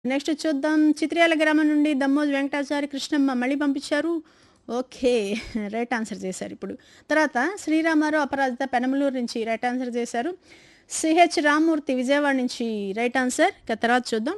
next చూద్దాం చిత్ర్యాల గ్రామం నుండి దమ్మోజు వెంకటాచారి కృష్ణమ్మ మళ్ళీ పంపించారు ఓకే రైట్ ఆన్సర్ చేశారు ఇప్పుడు తర్వాత శ్రీరామారావు అపరాజిత పెనమలూరు నుంచి రైట్ ఆన్సర్ చేశారు సిహెచ్ రామ్మూర్తి విజయవాడ నుంచి రైట్ ఆన్సర్ ఇక తర్వాత చూద్దాం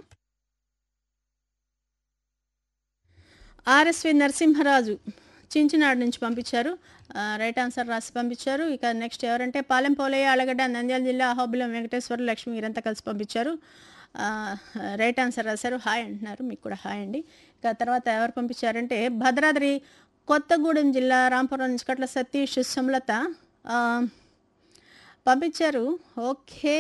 ఆర్ఎస్వి నరసింహరాజు చించినాడు నుంచి పంపించారు ఆ, రైట్ ఆన్సర్ రాసి పంపించారు ఇక నెక్స్ట్ ఎవరంటే పాలెం పోలయ్య అలగడ్డ నంద్యాల జిల్లా అహోబిలం వెంకటేశ్వర లక్ష్మి వీరంతా కలిసి పంపించారు ఆ, రైట్ ఆన్సర్ రాశారు హాయ్ అంటున్నారు మీకు కూడా హాయ్ అండి ఇక తర్వాత ఎవరు పంపించారంటే భద్రాద్రి కొత్తగూడెం జిల్లా రాంపురం నుంచి కట్ల సతీష్ సుమలత ఆ, పంపించారు ఓకే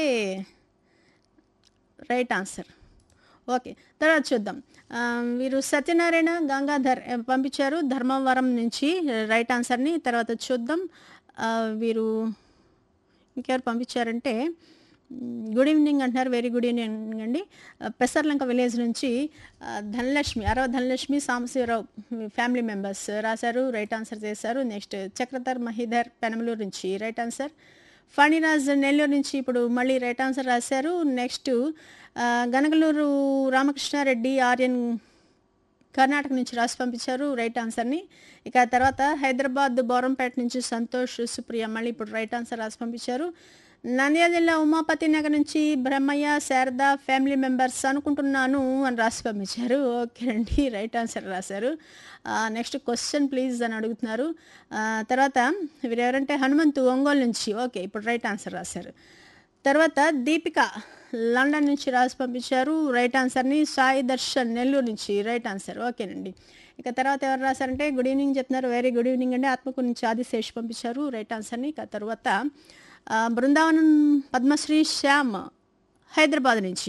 రైట్ ఆన్సర్ ఓకే తర్వాత చూద్దాం ఆ, వీరు సత్యనారాయణ గంగాధర్ ఆ, పంపించారు ధర్మవరం నుంచి రైట్ ఆన్సర్ని తర్వాత చూద్దాం ఆ, వీరు ఇంకెవరు పంపించారంటే మ్, గుడ్ ఈవినింగ్ అంటున్నారు వెరీ గుడ్ ఈవినింగ్ అండి ఆ, పెసర్లంక విలేజ్ నుంచి ఆ, ధనలక్ష్మి అరవ ధనలక్ష్మి సాంబశివరావు ఫ్యామిలీ మెంబర్స్ రాశారు రైట్ ఆన్సర్ చేశారు నెక్స్ట్ చక్రధర్ మహిధర్ పెనమలూరు నుంచి రైట్ ఆన్సర్ ఫణిరాజ్ నెల్లూరు నుంచి ఇప్పుడు మళ్ళీ రైట్ ఆన్సర్ రాశారు నెక్స్ట్ ఆ, గనగలూరు రామకృష్ణారెడ్డి ఆర్యన్ కర్ణాటక నుంచి రాసి పంపించారు రైట్ ఆన్సర్ని ఇక తర్వాత హైదరాబాద్ బోరంపేట నుంచి సంతోష్ సుప్రియ మళ్ళీ ఇప్పుడు రైట్ ఆన్సర్ రాసి పంపించారు నంద్యాల జిల్లా ఉమాపతి నగర్ నుంచి బ్రహ్మయ్య శారద ఫ్యామిలీ మెంబర్స్ అనుకుంటున్నాను అని రాసి పంపించారు ఓకే అండి రైట్ ఆన్సర్ రాశారు నెక్స్ట్ క్వశ్చన్ ప్లీజ్ అని అడుగుతున్నారు ఆ, తర్వాత వీరెవరంటే హనుమంతు ఒంగోలు నుంచి ఓకే ఇప్పుడు రైట్ ఆన్సర్ రాశారు తర్వాత దీపిక లండన్ నుంచి రాసి పంపించారు రైట్ ఆన్సర్ని సాయి దర్శన్ నెల్లూరు నుంచి రైట్ ఆన్సర్ ఓకేనండి ఇక తర్వాత ఎవరు రాశారంటే గుడ్ ఈవినింగ్ చెప్తున్నారు వెరీ గుడ్ ఈవినింగ్ అండి ఆత్మకూరు నుంచి ఆదిశేష్ పంపించారు రైట్ ఆన్సర్ని ఇక తర్వాత ఆ, బృందావనం పద్మశ్రీ శ్యామ్ హైదరాబాద్ నుంచి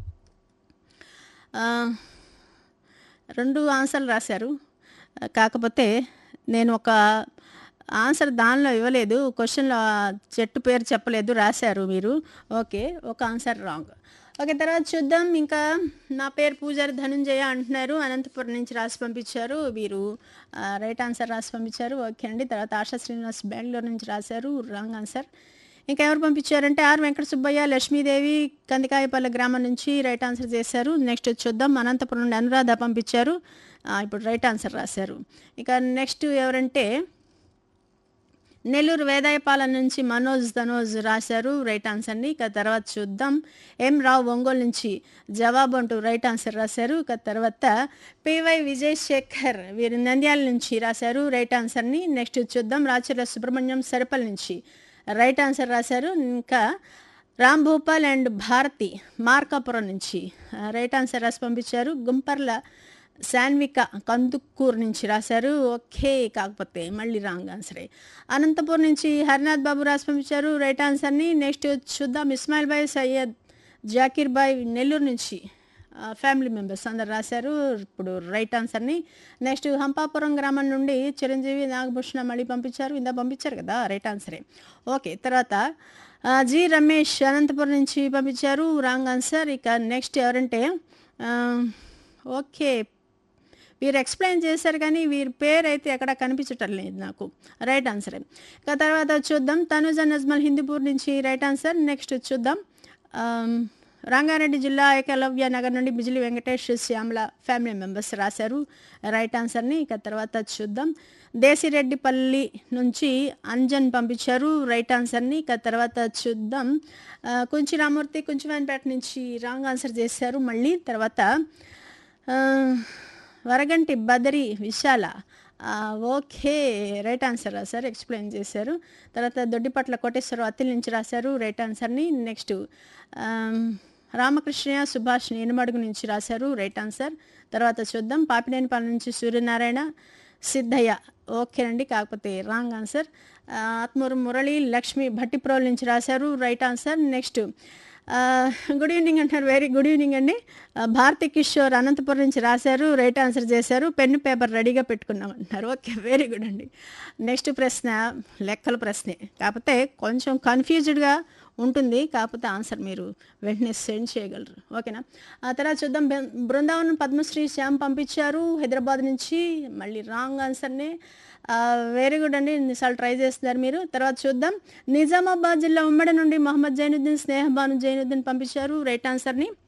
ఆ, రెండు ఆన్సర్లు రాశారు కాకపోతే నేను ఒక ఆన్సర్ దానిలో ఇవ్వలేదు క్వశ్చన్లో చెట్టు పేరు చెప్పలేదు రాశారు మీరు ఓకే ఒక ఆన్సర్ రాంగ్ ఓకే తర్వాత చూద్దాం ఇంకా నా పేరు పూజారి ధనుంజయ అంటున్నారు అనంతపురం నుంచి రాసి పంపించారు వీరు ఆ, రైట్ ఆన్సర్ రాసి పంపించారు ఓకే అండి తర్వాత ఆశా శ్రీనివాస్ బెంగళూరు నుంచి రాశారు రాంగ్ ఆన్సర్ ఇంకా ఎవరు పంపించారంటే ఆర్ వెంకట సుబ్బయ్య లక్ష్మీదేవి కందికాయపల్లి గ్రామం నుంచి రైట్ ఆన్సర్ చేశారు నెక్స్ట్ చూద్దాం అనంతపురం నుండి అనురాధ పంపించారు ఆ, ఇప్పుడు రైట్ ఆన్సర్ రాశారు ఇక నెక్స్ట్ ఎవరంటే నెల్లూరు వేదాయపాలెం నుంచి మనోజ్ ధనోజ్ రాశారు రైట్ ఆన్సర్ని ఇక తర్వాత చూద్దాం ఎం రావు ఒంగోలు నుంచి జవాబు అంటూ రైట్ ఆన్సర్ రాశారు ఇక తర్వాత పివై విజయ్ శేఖర్ వీరు నంద్యాల నుంచి రాశారు రైట్ ఆన్సర్ని నెక్స్ట్ చూద్దాం రాచర్ల సుబ్రహ్మణ్యం సరపల్ నుంచి రైట్ ఆన్సర్ రాశారు ఇంకా రామ్ భూపాల్ అండ్ భారతి మార్కాపురం నుంచి ఆ, రైట్ ఆన్సర్ రాసి పంపించారు గుంపర్ల శాన్విక కందుకూరు నుంచి రాశారు ఓకే కాకపోతే మళ్ళీ రాంగ్ ఆన్సరే అనంతపూర్ నుంచి హరినాథ్ బాబు రాసి పంపించారు రైట్ ఆన్సర్ని నెక్స్ట్ చూద్దాం ఇస్మాయిల్ బాయ్ సయ్యద్ జాకీర్ బాయ్ నెల్లూరు నుంచి ఆ, ఫ్యామిలీ మెంబర్స్ అందరు రాశారు ఇప్పుడు రైట్ ఆన్సర్ని నెక్స్ట్ హంపాపురం గ్రామం నుండి చిరంజీవి నాగభూషణ మళ్ళీ పంపించారు ఇందా పంపించారు కదా రైట్ ఆన్సరే ఓకే తర్వాత ఆ, జి రమేష్ అనంతపురం నుంచి పంపించారు రాంగ్ ఆన్సర్ ఇక నెక్స్ట్ ఎవరంటే ఆ, ఓకే వీరు ఎక్స్ప్లెయిన్ చేశారు కానీ వీరి పేరు అయితే ఎక్కడ కనిపించటం లేదు నాకు రైట్ ఆన్సర్ ఇక తర్వాత చూద్దాం తనుజ నజ్మల్ హిందూపూర్ నుంచి రైట్ ఆన్సర్ నెక్స్ట్ చూద్దాం ఆమ్, రంగారెడ్డి జిల్లా ఏకలవ్య నగర్ నుండి బిజిలి వెంకటేష్ శ్యామల ఫ్యామిలీ మెంబర్స్ రాశారు రైట్ ఆన్సర్ని ఇక తర్వాత చూద్దాం దేశిరెడ్డిపల్లి నుంచి అంజన్ పంపించారు రైట్ ఆన్సర్ని ఇక తర్వాత చూద్దాం ఆ, కుంచి రామూర్తి కుంచివానిపేట నుంచి రాంగ్ ఆన్సర్ చేశారు మళ్ళీ తర్వాత ఆ, వరగంటి బదరి విశాల ఆ, ఓకే రైట్ ఆన్సర్ రాశారు ఎక్స్ప్లెయిన్ చేశారు తర్వాత దొడ్డిపట్ల కోటేశ్వరరావు అత్తిల్ నుంచి రాశారు రైట్ ఆన్సర్ని నెక్స్ట్ ఆమ్, రామకృష్ణయ్య సుభాష్ ఎనుమడుగు నుంచి రాశారు రైట్ ఆన్సర్ తర్వాత చూద్దాం పాపినేనిపాలెం నుంచి సూర్యనారాయణ సిద్ధయ్య ఓకేనండి కాకపోతే రాంగ్ ఆన్సర్ ఆ, ఆత్మూరు మురళి లక్ష్మి భట్టిప్రోల్ నుంచి రాశారు రైట్ ఆన్సర్ నెక్స్ట్ ఆ, గుడ్ ఈవినింగ్ అంటున్నారు వెరీ గుడ్ ఈవినింగ్ అండి ఆ, భారతి కిషోర్ అనంతపురం నుంచి రాశారు రైట్ ఆన్సర్ చేశారు పెన్ను పేపర్ రెడీగా పెట్టుకున్నాం అంటున్నారు ఓకే వెరీ గుడ్ అండి నెక్స్ట్ ప్రశ్న లెక్కల ప్రశ్నే కాకపోతే కొంచెం కన్ఫ్యూజ్డ్గా ఉంటుంది కాకపోతే ఆన్సర్ మీరు వెంటనే సెండ్ చేయగలరు ఓకేనా ఆ తర్వాత చూద్దాం బె- బృందావనం పద్మశ్రీ శ్యామ్ పంపించారు హైదరాబాద్ నుంచి మళ్ళీ రాంగ్ ఆన్సర్నే వెరీ గుడ్ అండి ఇన్నిసార్లు ట్రై చేస్తున్నారు మీరు తర్వాత చూద్దాం నిజామాబాద్ జిల్లా ఉమ్మడి నుండి మొహమ్మద్ జైనుద్దీన్ స్నేహబాను జైనుద్దీన్ పంపించారు రైట్ ఆన్సర్ని